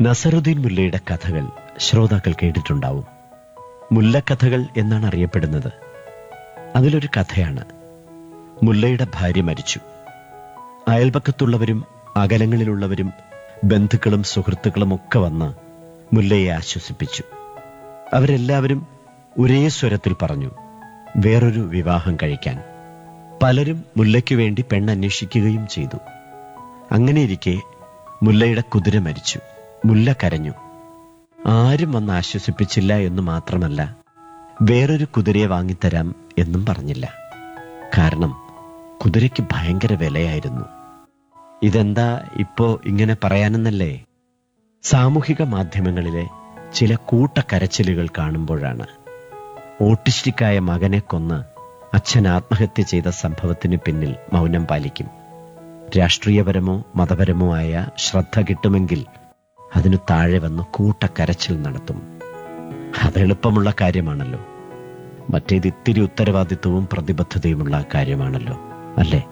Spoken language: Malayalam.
നസറുദ്ദീൻ മുല്ലയുടെ കഥകൾ ശ്രോതാക്കൾ കേട്ടിട്ടുണ്ടാവും മുല്ലക്കഥകൾ എന്നാണ് അറിയപ്പെടുന്നത് അതിലൊരു കഥയാണ് മുല്ലയുടെ ഭാര്യ മരിച്ചു അയൽപക്കത്തുള്ളവരും അകലങ്ങളിലുള്ളവരും ബന്ധുക്കളും സുഹൃത്തുക്കളും ഒക്കെ വന്ന് മുല്ലയെ ആശ്വസിപ്പിച്ചു അവരെല്ലാവരും ഒരേ സ്വരത്തിൽ പറഞ്ഞു വേറൊരു വിവാഹം കഴിക്കാൻ പലരും മുല്ലയ്ക്കു വേണ്ടി പെണ്ണന്വേഷിക്കുകയും ചെയ്തു അങ്ങനെയിരിക്കെ മുല്ലയുടെ കുതിര മരിച്ചു മുല്ല കരഞ്ഞു ആരും വന്ന് ആശ്വസിപ്പിച്ചില്ല എന്ന് മാത്രമല്ല വേറൊരു കുതിരയെ വാങ്ങിത്തരാം എന്നും പറഞ്ഞില്ല കാരണം കുതിരയ്ക്ക് ഭയങ്കര വിലയായിരുന്നു ഇതെന്താ ഇപ്പോ ഇങ്ങനെ പറയാനെന്നല്ലേ സാമൂഹിക മാധ്യമങ്ങളിലെ ചില കൂട്ടക്കരച്ചിലുകൾ കാണുമ്പോഴാണ് ഓട്ടിസ്റ്റിക്കായ മകനെ കൊന്ന് അച്ഛൻ ആത്മഹത്യ ചെയ്ത സംഭവത്തിന് പിന്നിൽ മൗനം പാലിക്കും രാഷ്ട്രീയപരമോ മതപരമോ ആയ ശ്രദ്ധ കിട്ടുമെങ്കിൽ അതിനു താഴെ വന്ന് കൂട്ടക്കരച്ചിൽ നടത്തും അത് എളുപ്പമുള്ള കാര്യമാണല്ലോ മറ്റേത് ഇത്തിരി ഉത്തരവാദിത്വവും പ്രതിബദ്ധതയുമുള്ള കാര്യമാണല്ലോ അല്ലേ